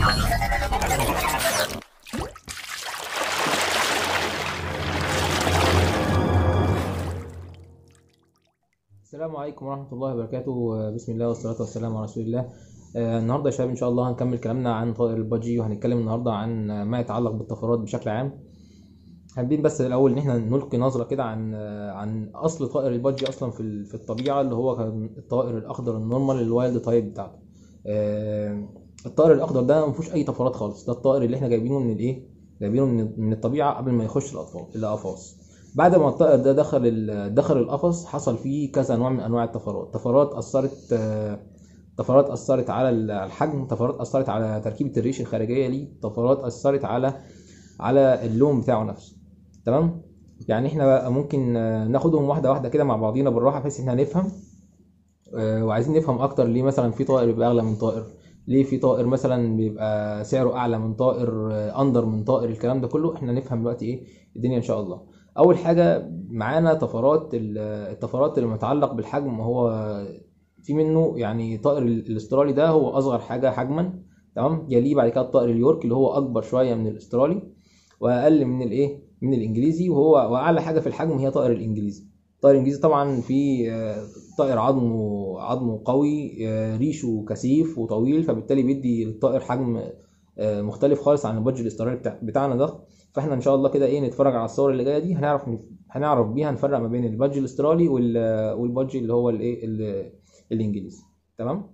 السلام عليكم ورحمة الله وبركاته بسم الله والصلاة والسلام على رسول الله آه، النهاردة يا شباب إن شاء الله هنكمل كلامنا عن طائر البادجي وهنتكلم النهاردة عن ما يتعلق بالطفرات بشكل عام حابين بس الأول إن احنا نلقي نظرة كده عن آه، عن أصل طائر البادجي أصلا في ال- في الطبيعة اللي هو كان الطائر الأخضر النورمال الوايلد تايب بتاعته آه، الطائر الأخضر ده مفيهوش أي طفرات خالص ده الطائر اللي احنا جايبينه من الإيه؟ جايبينه من من الطبيعة قبل ما يخش الأطفال القفص بعد ما الطائر ده دخل ال- دخل القفص حصل فيه كذا نوع من انواع الطفرات طفرات اثرت آه، طفرات اثرت على ال- الحجم طفرات اثرت على تركيبه الريش الخارجيه ليه طفرات اثرت على على اللون بتاعه نفسه تمام يعني احنا بقى ممكن آه، ناخدهم واحده واحده كده مع بعضينا بالراحه بحيث ان احنا نفهم آه، وعايزين نفهم اكتر ليه مثلا في طائر بيبقى اغلى من طائر ليه في طائر مثلا بيبقى سعره اعلى من طائر آه، اندر من طائر الكلام ده كله احنا نفهم دلوقتي ايه الدنيا ان شاء الله اول حاجه معانا طفرات ال- الطفرات اللي متعلق بالحجم هو في منه يعني طائر ال- الاسترالي ده هو اصغر حاجه حجما تمام يليه بعد كده الطائر اليورك اللي هو اكبر شويه من الاسترالي واقل من الايه من الانجليزي وهو واعلى حاجه في الحجم هي طائر الانجليزي الطائر الانجليزي طبعا في آه، طائر عظمه عظمه قوي آه، ريشه كثيف وطويل فبالتالي بيدي للطائر حجم آه، مختلف خالص عن البادج الاسترالي بتاع بتاعنا ده فاحنا ان شاء الله كده ايه نتفرج على الصور اللي جايه دي هنعرف هنعرف بيها نفرق ما بين البادج الاسترالي وال- والبادج اللي هو الايه ال- الانجليزي تمام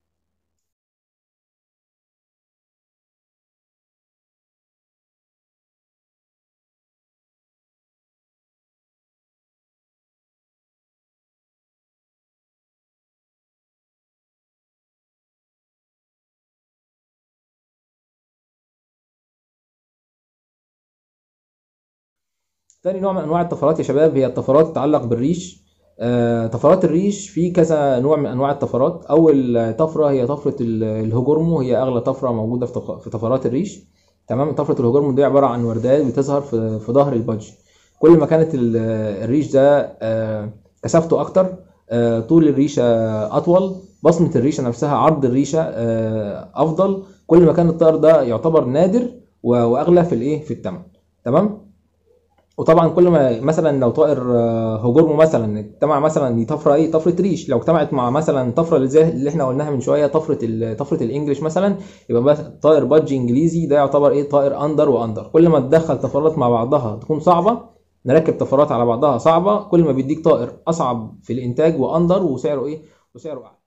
تاني نوع من انواع الطفرات يا شباب هي الطفرات تتعلق بالريش آه، طفرات الريش في كذا نوع من انواع الطفرات اول طفره هي طفره ال- الهجرمو هي اغلى طفره موجوده في طف- في طفرات الريش تمام طفره الهجرمو دي عباره عن وردات بتظهر في في ظهر البادج كل ما كانت ال- الريش ده آه، كثافته اكتر آه، طول الريشه اطول بصمه الريشه نفسها عرض الريشه آه، افضل كل ما كان الطائر ده يعتبر نادر و- واغلى في الايه في الثمن تمام وطبعا كل ما مثلا لو طائر آه، هجرمه مثلا اجتمع مثلا دي طفره ايه طفره ريش لو اجتمعت مع مثلا طفره اللي زي اللي احنا قلناها من شويه طفره ال- طفره الانجليش مثلا يبقى بس طائر بادج انجليزي ده يعتبر ايه طائر اندر واندر كل ما تدخل طفرات مع بعضها تكون صعبه نركب طفرات على بعضها صعبه كل ما بيديك طائر اصعب في الانتاج واندر وسعره ايه وسعره اعلى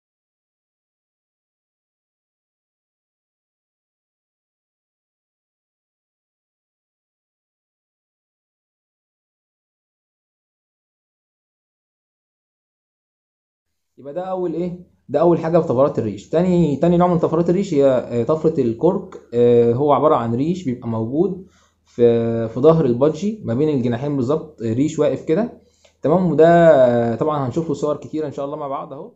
يبقى ده اول ايه ده اول حاجه في طفرات الريش تاني تاني نوع من طفرات الريش هي آه، طفره الكرك آه، هو عباره عن ريش بيبقى موجود في في ظهر البادجي ما بين الجناحين بالظبط آه، ريش واقف كده تمام وده آه، طبعا هنشوف له صور كتيره ان شاء الله مع بعض اهو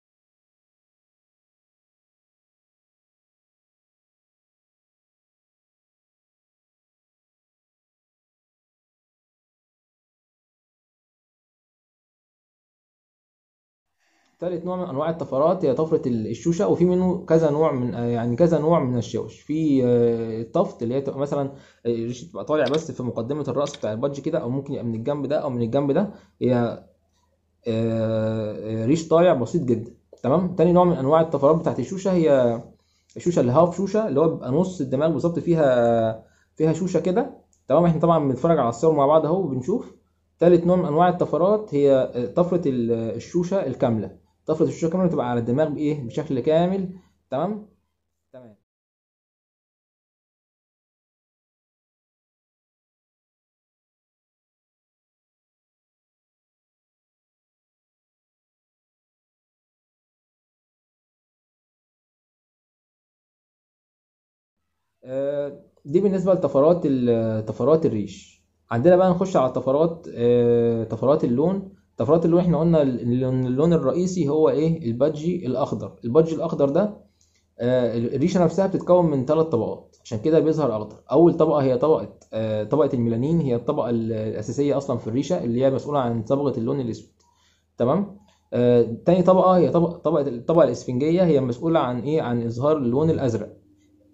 ثالث نوع من انواع الطفرات هي طفره ال- الشوشه وفي منه كذا نوع من آه، يعني كذا نوع من الشوش في آه، الطفت اللي هي تبقى مثلا آه، الريش تبقى طالع بس في مقدمه الراس بتاع البادج كده او ممكن يبقى من الجنب ده او من الجنب ده هي آه، آه، ريش طالع بسيط جدا تمام تاني نوع من انواع الطفرات بتاعت الشوشه هي الشوشه اللي هاف شوشه اللي هو بيبقى نص الدماغ بالظبط فيها فيها شوشه كده تمام احنا طبعا بنتفرج على الصور مع بعض اهو وبنشوف تالت نوع من انواع الطفرات هي آه، طفره ال- الشوشه الكامله طفره الشوشه الكامله بتبقى على الدماغ بايه بشكل كامل تمام تمام آه، دي بالنسبة لطفرات ال- طفرات الريش عندنا بقى نخش على طفرات آه، طفرات اللون طفرات اللون احنا قلنا ال- ان اللون الرئيسي هو ايه البادجي الاخضر البادجي الاخضر ده آه، الريشه نفسها بتتكون من ثلاث طبقات عشان كده بيظهر اخضر اول طبقه هي طبقه آه، طبقه الميلانين هي الطبقه ال- الاساسيه اصلا في الريشه اللي هي مسؤوله عن صبغه اللون الاسود تمام آه، تاني طبقه هي طبقه طبقه الطبقه الاسفنجيه هي مسؤوله عن ايه عن اظهار اللون الازرق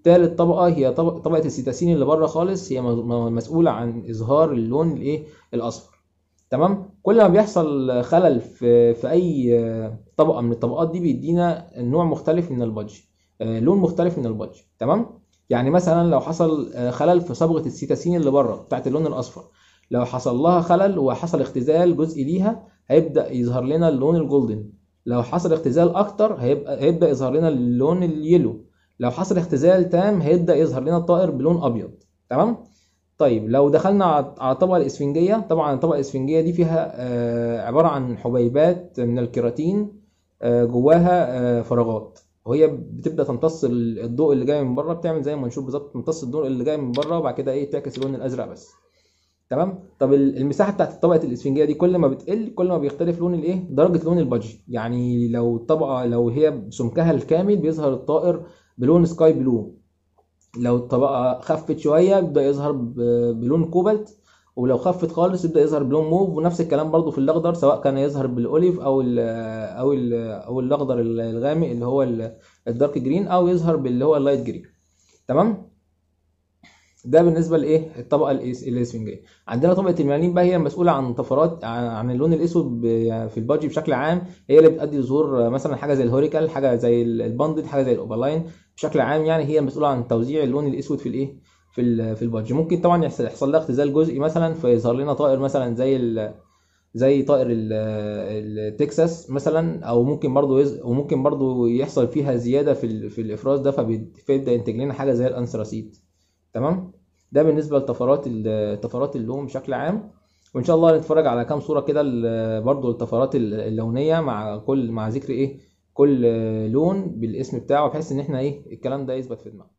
تالت طبقه هي طبقه, طبقة السيتاسين اللي بره خالص هي م- مسؤوله عن اظهار اللون الايه الاصفر تمام كل ما بيحصل خلل في في اي آه، طبقه من الطبقات دي بيدينا نوع مختلف من البادجي آه، لون مختلف من البادجي تمام يعني مثلا لو حصل آه، خلل في صبغه السيتاسين اللي بره بتاعت اللون الاصفر لو حصل لها خلل وحصل اختزال جزئي ليها هيبدا يظهر لنا اللون الجولدن لو حصل اختزال اكتر هيبقى هيبدا يظهر لنا اللون اليلو لو حصل اختزال تام هيبدا يظهر لنا الطائر بلون ابيض تمام طيب لو دخلنا على على الطبقه الاسفنجيه طبعا الطبقه الاسفنجيه دي فيها آه، عباره عن حبيبات من الكيراتين آه، جواها آه، فراغات وهي بتبدا تمتص ال- الضوء اللي جاي من بره بتعمل زي ما نشوف بالظبط تمتص الضوء اللي جاي من بره وبعد كده ايه تعكس اللون الازرق بس تمام طب ال- المساحه بتاعت الطبقه الاسفنجيه دي كل ما بتقل كل ما بيختلف لون الايه درجه لون البادجي يعني لو الطبقه لو هي بسمكها الكامل بيظهر الطائر بلون سكاي بلو لو الطبقه خفت شويه بيبدا يظهر ب- بلون كوبالت ولو خفت خالص يبدا يظهر بلون موف ونفس الكلام برضو في الاخضر سواء كان يظهر بالاوليف او ال او ال او الاخضر الغامق اللي هو ال- الدارك جرين او يظهر باللي هو اللايت جرين تمام ده بالنسبه لايه الطبقه الإس- الاسفنجيه عندنا طبقه الميلانين بقى هي المسؤوله عن طفرات عن عن اللون الاسود ب- في البادجي بشكل عام هي اللي بتؤدي لظهور مثلا حاجه زي الهوريكال حاجه زي الباندد حاجه زي الاوفرلاين بشكل عام يعني هي المسؤوله عن توزيع اللون الاسود في الايه في ال- في البادجي ممكن طبعا يحصل يحصل لها اختزال جزئي مثلا فيظهر لنا طائر مثلا زي ال زي طائر ال- التكساس مثلا او ممكن برضو يز... وممكن برضو يحصل فيها زياده في ال... في الافراز ده فبي- فيبدا ينتج لنا حاجه زي الانثراسيت تمام ده بالنسبه لطفرات ال- طفرات اللون بشكل عام وان شاء الله نتفرج على كام صوره كده ال- برضو الطفرات ال- اللونيه مع كل مع ذكر ايه كل لون بالاسم بتاعه بحيث ان احنا ايه الكلام ده يثبت في دماغنا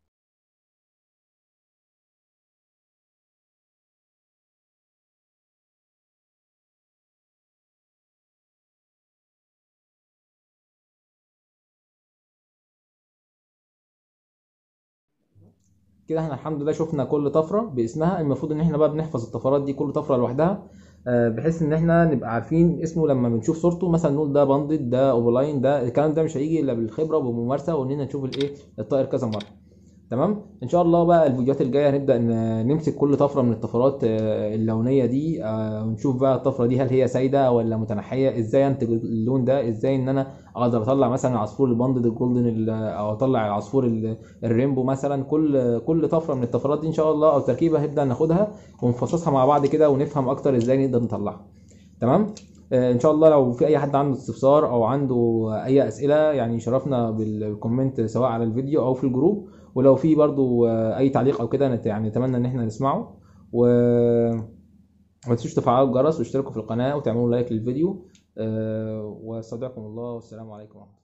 كده احنا الحمد لله شفنا كل طفره باسمها المفروض ان احنا بقى بنحفظ الطفرات دي كل طفره لوحدها آه، بحيث ان احنا نبقى عارفين اسمه لما بنشوف صورته مثلا نقول ده باندد ده اوفلاين ده الكلام ده مش هيجي الا بالخبره وبالممارسه واننا نشوف الايه الطائر كذا مره تمام ان شاء الله بقى الفيديوهات الجايه هنبدا ن- نمسك كل طفره من الطفرات آه، اللونيه دي آه، ونشوف بقى الطفره دي هل هي سايده ولا متنحيه ازاي انتج اللون ده ازاي ان انا اقدر اطلع مثلا العصفور الباندد الجولدن ال- او اطلع العصفور ال- الريمبو مثلا كل كل طفره من الطفرات دي ان شاء الله او تركيبه هنبدا ناخدها ونفصصها مع بعض كده ونفهم اكتر ازاي نقدر نطلعها تمام آه، ان شاء الله لو في اي حد عنده استفسار او عنده اي اسئله يعني يشرفنا بالكومنت سواء على الفيديو او في الجروب ولو في برضو آه، اي تعليق او كده نت- يعني نتمنى ان احنا نسمعه و ما تنسوش تفعلوا الجرس واشتركوا في القناه وتعملوا لايك للفيديو آه، واستودعكم الله والسلام عليكم ورحمه الله